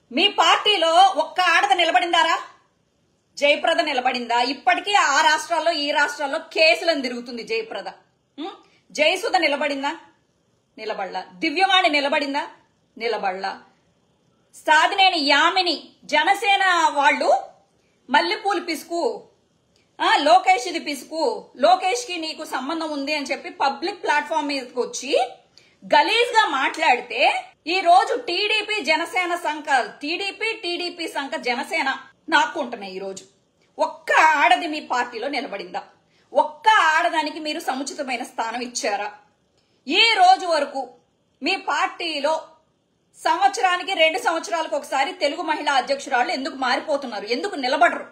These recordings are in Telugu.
మీ పార్టీలో ఒక్క ఆడద నిలబడిందారా జయప్రద నిలబడిందా ఇప్పటికీ ఆ రాష్ట్రాల్లో ఈ రాష్ట్రాల్లో కేసులను తిరుగుతుంది జయప్రద ఉం? జయసుధ నిలబడిందా నిలబడలా దివ్యవాణి నిలబడిందా నిలబడలా సాధినేని యామిని జనసేన వాళ్ళు మల్లెపూలు పిసుకు ఆ, లోకేష్ ఇది పిసుకు లోకేష్ కి నీకు సంబంధం ఉంది అని చెప్పి పబ్లిక్ ప్లాట్ఫామ్ మీదకి వచ్చి గలీజ్ గా మాట్లాడితే ఈ రోజు టీడీపీ జనసేన సంఘ టీడీపీ టీడీపీ సంఘ జనసేన నాకుంటున్నాయి ఈ రోజు ఒక్క ఆడది మీ పార్టీలో నిలబడిందా ఒక్క ఆడదానికి మీరు సముచితమైన స్థానం ఇచ్చారా ఈ రోజు వరకు మీ పార్టీలో సంవత్సరానికి రెండు సంవత్సరాలకు ఒకసారి తెలుగు మహిళా అధ్యక్షురాలు ఎందుకు మారిపోతున్నారు ఎందుకు నిలబడరు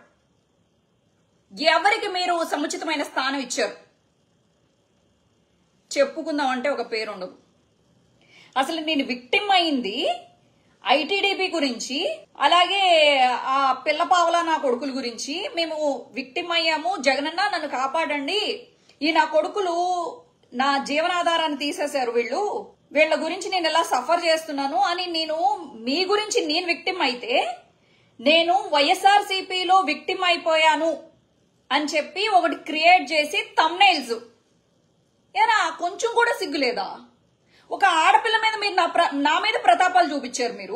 ఎవరికి మీరు సముచితమైన స్థానం ఇచ్చారు చెప్పుకుందాం అంటే ఒక పేరు ఉండదు అసలు నేను విక్టిమ్ అయింది ఐటీడీపీ గురించి అలాగే ఆ పిల్లపావల నా కొడుకుల గురించి మేము విక్టిమ్ అయ్యాము జగనన్న నన్ను కాపాడండి ఈ నా కొడుకులు నా జీవనాధారాన్ని తీసేశారు వీళ్ళు వీళ్ళ గురించి నేను ఎలా సఫర్ చేస్తున్నాను అని నేను మీ గురించి నేను విక్టిమ్ అయితే నేను వైఎస్ఆర్ సిపిలో విక్టిమ్ అయిపోయాను అని చెప్పి ఒకటి క్రియేట్ చేసి తమ్నైల్స్ ఏరా కొంచెం కూడా సిగ్గులేదా ఒక ఆడపిల్ల మీద మీరు నా ప్ర- నా మీద ప్రతాపాలు చూపించారు మీరు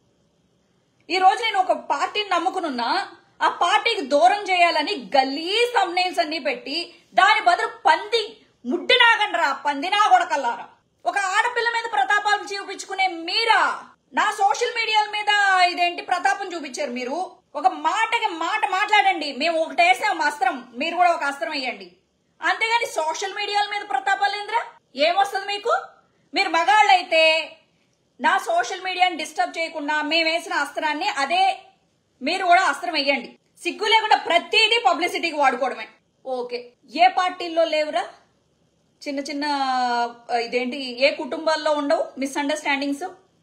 ఈ రోజు నేను ఒక పార్టీని నమ్ముకునున్నా ఆ పార్టీకి దూరం చేయాలని గల్లీ సమ్నైల్స్ అన్ని పెట్టి దాని బదులు పంది ముడ్డినాగండ్రా పందినా కొడకల్లారా ఒక ఆడపిల్ల మీద ప్రతాపాలు చూపించుకునే మీరా నా సోషల్ మీడియా మీద ఇదేంటి ప్రతాపం చూపించారు మీరు ఒక మాటకి మాట మాట్లాడండి మేము ఒకటి వేసాం అస్త్రం మీరు కూడా ఒక అస్త్రం వేయండి అంతేగాని సోషల్ మీడియా మీద ప్రతాపాలు ఏంద్రా ఏమొస్తుంది మీకు మీరు మగాళ్ళైతే నా సోషల్ మీడియాని డిస్టర్బ్ చేయకుండా మేము వేసిన అస్త్రాన్ని అదే మీరు కూడా అస్త్రం వేయండి సిగ్గు లేకుండా ప్రతిదీ పబ్లిసిటీకి వాడుకోవడమే ఓకే ఏ పార్టీల్లో లేవురా చిన్న చిన్న ఆ, ఇదేంటి ఏ కుటుంబాల్లో ఉండవు మిస్అండర్స్టాండింగ్స్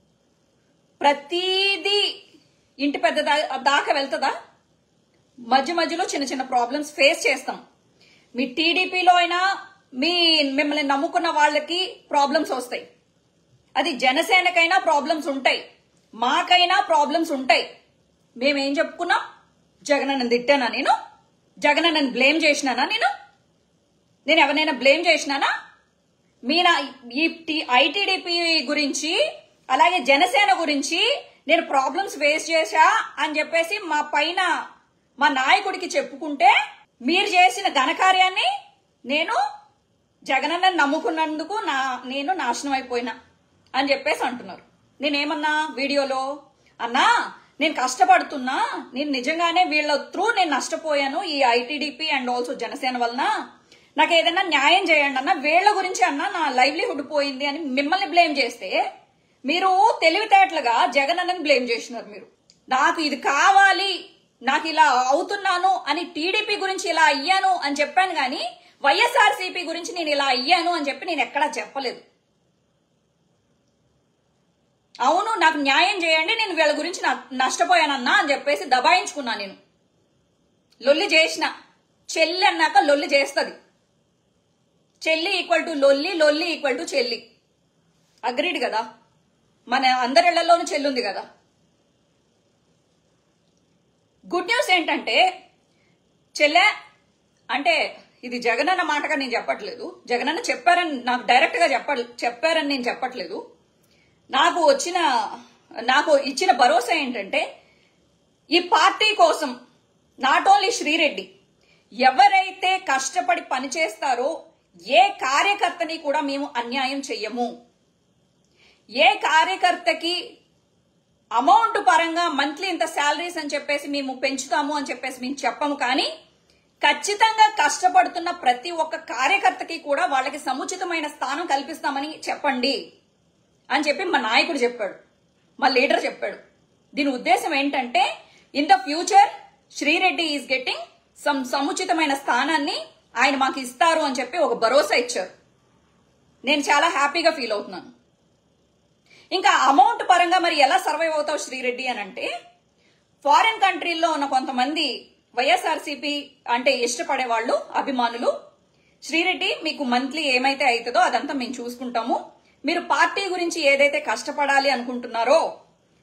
ప్రతిదీ ఇంటి పెద్ద దా- దాకా వెళ్తుందా మధ్య మధ్యలో చిన్న చిన్న ప్రాబ్లమ్స్ ఫేస్ చేస్తాం మీ టీడీపీలో అయినా మీ మిమ్మల్ని నమ్ముకున్న వాళ్ళకి ప్రాబ్లమ్స్ వస్తాయి అది జనసేనకైనా ప్రాబ్లమ్స్ ఉంటాయి మాకైనా ప్రాబ్లమ్స్ ఉంటాయి మేమేం చెప్పుకున్నాం జగనన్నని తిట్టానా నేను జగనన్నని బ్లేమ్ చేసినానా నేను నేను ఎవరినైనా బ్లేమ్ చేసినానా మీ నా ఈ టీ- ఐటీడీపీ గురించి అలాగే జనసేన గురించి నేను ప్రాబ్లమ్స్ ఫేస్ చేశా అని చెప్పేసి మా పైన మా నాయకుడికి చెప్పుకుంటే మీరు చేసిన ఘనకార్యాన్ని నేను జగనన్నని నమ్ముకున్నందుకు నా నేను నాశనం అయిపోయినా అని చెప్పేసి అంటున్నారు నేనేమన్నా వీడియోలో అన్నా నేను కష్టపడుతున్నా నేను నిజంగానే వీళ్ళ త్రూ నేను నష్టపోయాను ఈ ఐటీడీపీ అండ్ ఆల్సో జనసేన వలన నాకు ఏదైనా న్యాయం చేయండి అన్న వీళ్ళ గురించి అన్న నా లైవ్లీహుడ్ పోయింది అని మిమ్మల్ని బ్లేమ్ చేస్తే మీరు తెలివితేటలుగా జగన్ అన్నని బ్లేమ్ చేసినారు మీరు నాకు ఇది కావాలి నాకు ఇలా అవుతున్నాను అని టీడీపీ గురించి ఇలా అయ్యాను అని చెప్పాను కానీ వైఎస్ఆర్సీపీ గురించి నేను ఇలా అయ్యాను అని చెప్పి నేను ఎక్కడా చెప్పలేదు అవును నాకు న్యాయం చేయండి నేను వీళ్ళ గురించి నా- నష్టపోయానన్నా అని చెప్పేసి దబాయించుకున్నా నేను లొల్లి చేసిన చెల్లి అన్నాక లొల్లి చేస్తుంది చెల్లి ఈక్వల్ టు లొల్లి లొల్లి ఈక్వల్ టు చెల్లి అగ్రీడ్ కదా మన అందరిళ్లలోనూ చెల్లి ఉంది కదా గుడ్ న్యూస్ ఏంటంటే చెల్లె అంటే ఇది జగనన్న మాటగా నేను చెప్పట్లేదు జగనన్న చెప్పారని నాకు డైరెక్ట్ గా చెప్ప చెప్పారని నేను చెప్పట్లేదు నాకు వచ్చిన నాకు ఇచ్చిన భరోసా ఏంటంటే ఈ పార్టీ కోసం నాట్ ఓన్లీ శ్రీరెడ్డి ఎవరైతే కష్టపడి పనిచేస్తారో ఏ కార్యకర్తని కూడా మేము అన్యాయం చెయ్యము ఏ కార్యకర్తకి అమౌంట్ పరంగా మంత్లీ ఇంత శాలరీస్ అని చెప్పేసి మేము పెంచుతాము అని చెప్పేసి మేము చెప్పము కానీ ఖచ్చితంగా కష్టపడుతున్న ప్రతి ఒక్క కార్యకర్తకి కూడా వాళ్ళకి సముచితమైన స్థానం కల్పిస్తామని చెప్పండి అని చెప్పి మా నాయకుడు చెప్పాడు మా లీడర్ చెప్పాడు దీని ఉద్దేశం ఏంటంటే in the future Sri Reddy is getting some సముచితమైన స్థానాన్ని ఆయన మాకు ఇస్తారు అని చెప్పి ఒక భరోసా ఇచ్చారు నేను చాలా హ్యాపీగా ఫీల్ అవుతున్నాను ఇంకా అమౌంట్ పరంగా మరి ఎలా సర్వైవ్ అవుతావు శ్రీరెడ్డి అని అంటే ఫారిన్ కంట్రీల్లో ఉన్న కొంతమంది వైఎస్ఆర్సీపీ అంటే ఇష్టపడే వాళ్ళు అభిమానులు శ్రీరెడ్డి మీకు మంత్లీ ఏమైతే అవుతుందో అదంతా మేము చూసుకుంటాము మీరు పార్టీ గురించి ఏదైతే కష్టపడాలి అనుకుంటున్నారో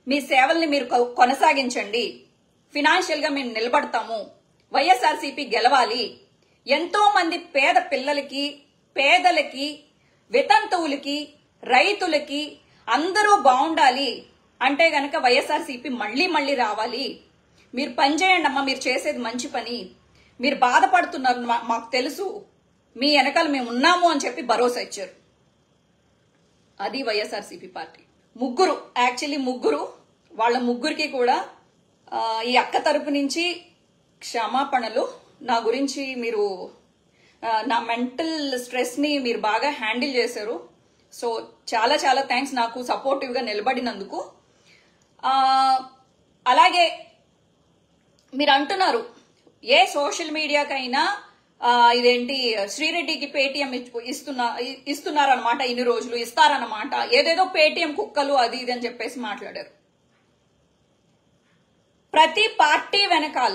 మీ సేవల్ని మీరు కొ- కొనసాగించండి ఫినాన్షియల్ గా మేము నిలబడతాము వైఎస్ఆర్సీపీ గెలవాలి ఎంతో మంది పేద పిల్లలకి పేదలకి వితంతువులకి రైతులకి అందరూ బాగుండాలి అంటే గనక వైఎస్ఆర్సీపీ మళ్ళీ మళ్ళీ రావాలి మీరు పని చేయండి అమ్మా మీరు చేసేది మంచి పని మీరు బాధపడుతున్నారు మా- మాకు తెలుసు మీ వెనకాల మేము ఉన్నాము అని చెప్పి భరోసా ఇచ్చారు అది వైఎస్ఆర్సీపీ పార్టీ ముగ్గురు యాక్చువల్లీ ముగ్గురు వాళ్ళ ముగ్గురికి కూడా ఆ, ఈ అక్క తరపు నుంచి క్షమాపణలు నా గురించి మీరు ఆ, నా మెంటల్ స్ట్రెస్ని మీరు బాగా హ్యాండిల్ చేశారు సో చాలా చాలా థ్యాంక్స్ నాకు సపోర్టివ్గా నిలబడినందుకు ఆ, అలాగే మీరు అంటున్నారు ఏ సోషల్ మీడియాకైనా ఆ, ఇదేంటి శ్రీరెడ్డికి పేటిఎం ఇస్తున్నా ఇస్తున్నారనమాట ఇన్ని రోజులు ఇస్తారన్నమాట ఏదేదో పేటిఎం కుక్కలు అది ఇది అని చెప్పేసి మాట్లాడారు ప్రతి పార్టీ వెనకాల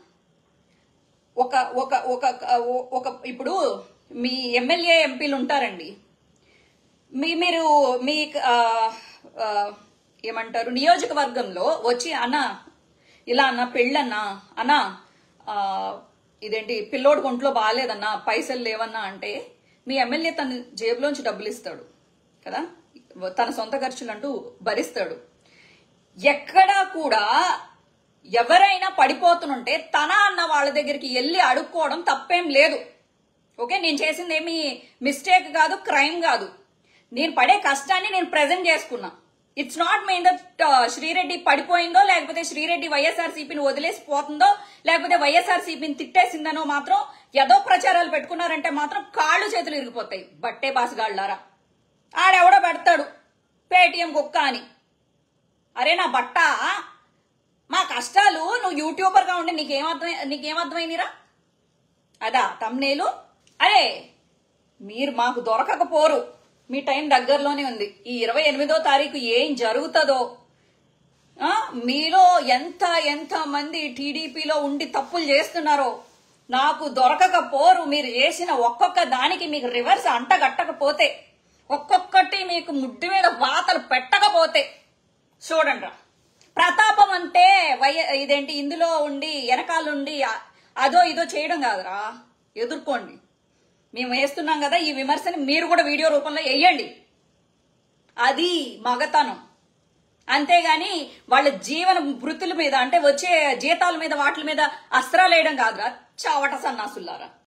ఒక ఒక ఒక ఒక ఇప్పుడు మీ ఎమ్మెల్యే ఎంపీలు ఉంటారండి మీ మీరు మీ ఆ, ఆ, ఏమంటారు నియోజకవర్గంలో వచ్చి అన్న ఇలా అన్న పెళ్ళన్నా అన్న ఆ, ఇదేంటి పిల్లోడు ఒంట్లో బాగాలేదన్నా పైసలు లేవన్నా అంటే మీ ఎమ్మెల్యే తన జేబులోంచి డబ్బులు ఇస్తాడు కదా తన సొంత ఖర్చులు అంటూ భరిస్తాడు ఎక్కడా కూడా ఎవరైనా పడిపోతుంటే తన అన్న వాళ్ళ దగ్గరికి వెళ్ళి అడుక్కోవడం తప్పేం లేదు ఓకే నేను చేసింది ఏమి మిస్టేక్ కాదు క్రైమ్ కాదు నేను పడే కష్టాన్ని నేను ప్రజెంట్ చేసుకున్నా it's not main that Sri Reddy పడిపోయిందో లేకపోతే శ్రీరెడ్డి వైఎస్ఆర్సీపీని వదిలేసి పోతుందో లేకపోతే వైఎస్ఆర్సీపీని తిట్టేసిందనో మాత్రం ఏదో ప్రచారాలు పెట్టుకున్నారంటే మాత్రం కాళ్ళు చేతులు ఇరిగిపోతాయి బట్టే బాసగాళ్ళారా ఆడెవడో పెడతాడు పేటిఎం కుక్క అని అరే నా బట్ట మా కష్టాలు నువ్వు యూట్యూబర్గా ఉండి నీకేమర్థమై నీకేమర్థమైందిరా అదా తమ్నేలు అరే మీరు మాకు దొరకకపోరు మీ టైం దగ్గరలోనే ఉంది ఈ ఇరవై ఎనిమిదో తారీఖు ఏం జరుగుతుందో ఆ, మీలో ఎంత ఎంత మంది టీడీపీలో ఉండి తప్పులు చేస్తున్నారో నాకు దొరకకపోరు మీరు చేసిన ఒక్కొక్క దానికి మీకు రివర్స్ అంటగట్టకపోతే ఒక్కొక్కటి మీకు ముడ్డు మీద వాతలు పెట్టకపోతే చూడండి ప్రతాపం అంటే వయ ఇదేంటి ఇందులో ఉండి వెనకాలండి అ- అదో ఇదో చేయడం కాదురా ఎదుర్కోండి మేము వేస్తున్నాం కదా ఈ విమర్శని మీరు కూడా వీడియో రూపంలో వేయండి అది మగతనం అంతేగాని వాళ్ళ జీవన వృత్తుల మీద అంటే వచ్చే జీతాల మీద వాటి మీద అస్త్రాలు వేయడం కాదురా చావట సన్నాసులారా